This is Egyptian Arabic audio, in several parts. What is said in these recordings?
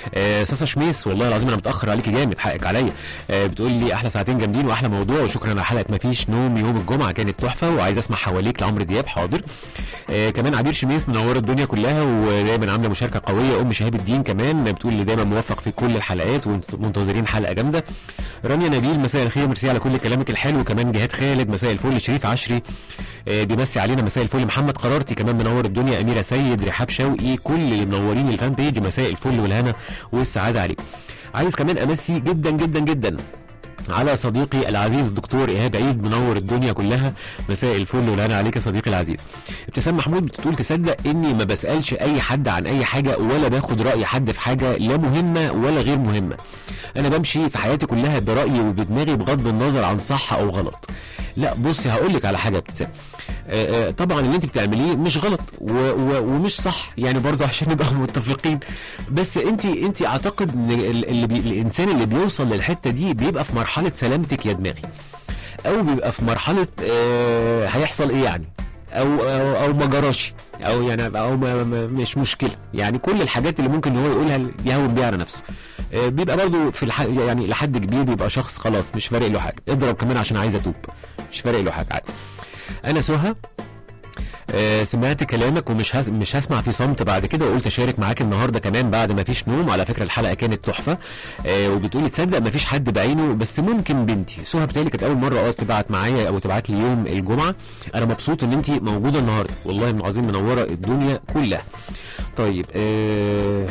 آه ساسا شميس والله العظيم انا متاخر عليكي جامد حقك عليا آه بتقول لي احلى ساعتين جامدين واحلى موضوع وشكرا على حلقه مفيش نوم يوم الجمعه كانت تحفه وعايز اسمع حواليك لعمرو دياب حاضر آه كمان عبير شميس منوره الدنيا كلها ودايما عامله مشاركه قويه ام شهاب الدين كمان بتقول لي دايما موفق في كل الحلقات ومنتظرين حلقه جامده رانيا نبيل مساء الخير ميرسي على كل كلامك الحلو وكمان جهاد خالد مساء الفل شريف عشري آه بيمسي علينا مساء الفل محمد قرارتي كمان منور الدنيا اميره سيد رحاب شوقي كل اللي منورين الفان بيج مساء الفل والهنا والسعاده عليكم عايز كمان امسي جدا جدا جدا على صديقي العزيز الدكتور ايهاب عيد منور الدنيا كلها مساء الفل والهنا عليك يا صديقي العزيز ابتسام محمود بتقول تصدق اني ما بسالش اي حد عن اي حاجه ولا باخد راي حد في حاجه لا مهمه ولا غير مهمه انا بمشي في حياتي كلها برايي وبدماغي بغض النظر عن صح او غلط لا بصي هقول لك على حاجه يا ابتسام آه، آه، طبعا اللي انت بتعمليه مش غلط و و ومش صح يعني برضه عشان نبقى متفقين بس انت انت اعتقد ان ال- اللي بي الانسان اللي بيوصل للحته دي بيبقى في مرحله سلامتك يا دماغي او بيبقى في مرحله آه هيحصل ايه يعني او او, أو ما جراش او يعني او ما ما مش مشكله يعني كل الحاجات اللي ممكن هو يقولها يهون بيها على نفسه آه، بيبقى برضه في الح... يعني لحد كبير بيبقى شخص خلاص مش فارق له حاجه اضرب كمان عشان عايز اتوب مش فارق له حاجه عادي انا سهى آه، سمعت كلامك ومش هس... مش هسمع في صمت بعد كده وقلت اشارك معاك النهارده كمان بعد ما فيش نوم على فكره الحلقه كانت تحفه آه وبتقولي تصدق ما فيش حد بعينه بس ممكن بنتي سهى بتالي كانت اول مره اه تبعت معايا او تبعت لي يوم الجمعه انا مبسوط ان انت موجوده النهارده والله العظيم منوره الدنيا كلها طيب آه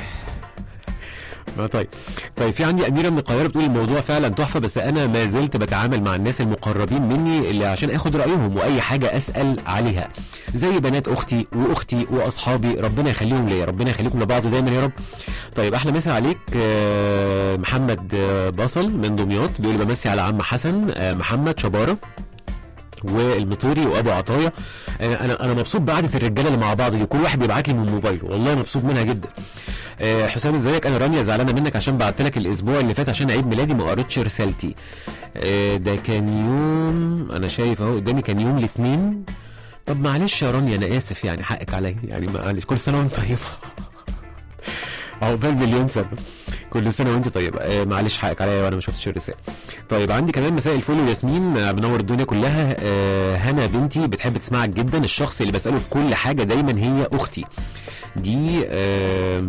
ما طيب طيب في عندي اميره من القاهره بتقول الموضوع فعلا تحفه بس انا ما زلت بتعامل مع الناس المقربين مني اللي عشان اخد رايهم واي حاجه اسال عليها زي بنات اختي واختي واصحابي ربنا يخليهم ليا ربنا يخليكم لبعض دايما يا رب طيب احلى مسا عليك آه، محمد آه، بصل من دمياط بيقول لي بمسي على عم حسن آه، محمد شباره والمطيري وابو عطايا انا انا انا مبسوط بقعده الرجاله اللي مع بعض دي كل واحد بيبعت لي من موبايله والله مبسوط منها جدا آه، حسام ازيك انا رانيا زعلانه منك عشان بعت لك الاسبوع اللي فات عشان عيد ميلادي ما قريتش رسالتي آه، ده كان يوم انا شايف اهو قدامي كان يوم الاثنين طب معلش يا رانيا انا اسف يعني حقك عليا يعني معلش كل سنه وانت طيبه عقبال مليون سنه كل سنه وانت طيبه آه معلش حقك عليا وانا ما شفتش الرساله طيب عندي كمان مساء الفل وياسمين آه، منور الدنيا كلها آه هنا بنتي بتحب تسمعك جدا الشخص اللي بساله في كل حاجه دايما هي اختي دي آه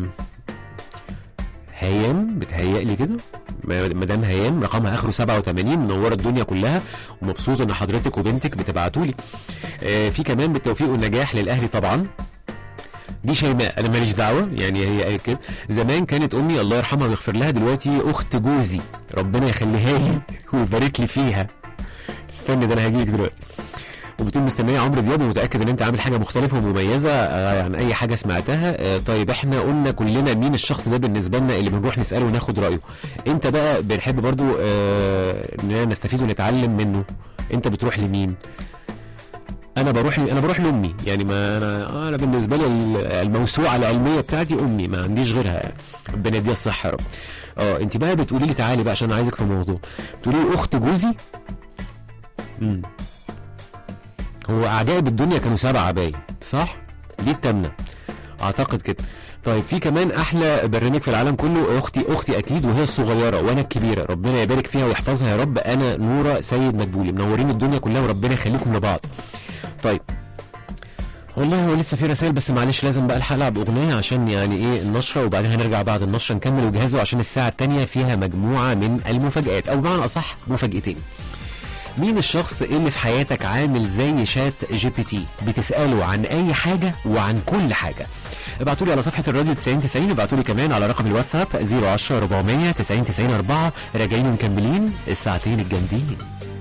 هيام بتهيألي كده م- مدام هيام رقمها اخره 87 منوره الدنيا كلها ومبسوط ان حضرتك وبنتك بتبعتوا لي آه في كمان بالتوفيق والنجاح للاهلي طبعا دي شيماء انا ماليش دعوه يعني هي قالت كده زمان كانت امي الله يرحمها ويغفر لها دلوقتي اخت جوزي ربنا يخليها لي ويبارك لي فيها استنى ده انا هجيلك دلوقتي وبتقول مستنيه عمرو دياب ومتاكد ان انت عامل حاجه مختلفه ومميزه آه، عن اي حاجه سمعتها آه، طيب احنا قلنا كلنا مين الشخص ده بالنسبه لنا اللي بنروح نساله وناخد رايه انت بقى بنحب برضو آه، اننا نستفيد ونتعلم منه انت بتروح لمين انا بروح انا بروح لامي يعني ما انا انا بالنسبه لي ال- الموسوعه العلميه بتاعتي امي ما عنديش غيرها يعني ربنا يديها الصحه يا رب اه انت بقى بتقولي لي تعالي بقى عشان انا عايزك في موضوع بتقولي لي اخت جوزي امم هو اعدائي بالدنيا كانوا سبعه باين صح دي التامنه اعتقد كده طيب في كمان احلى برنامج في العالم كله اختي اختي اكيد وهي الصغيره وانا الكبيره ربنا يبارك فيها ويحفظها يا رب انا نوره سيد مدبولي منورين الدنيا كلها وربنا يخليكم لبعض طيب والله هو لسه في رسائل بس معلش لازم بقى الحلقه باغنيه عشان يعني ايه النشره وبعدين هنرجع بعد النشره نكمل وجهزوا عشان الساعه الثانيه فيها مجموعه من المفاجات او بمعنى اصح مفاجاتين مين الشخص اللي في حياتك عامل زي شات جي بي تي بتساله عن اي حاجه وعن كل حاجه ابعتوا لي على صفحه الراديو 9090 ابعتوا لي كمان على رقم الواتساب 010 400 90 90 4 راجعين ومكملين الساعتين الجامدين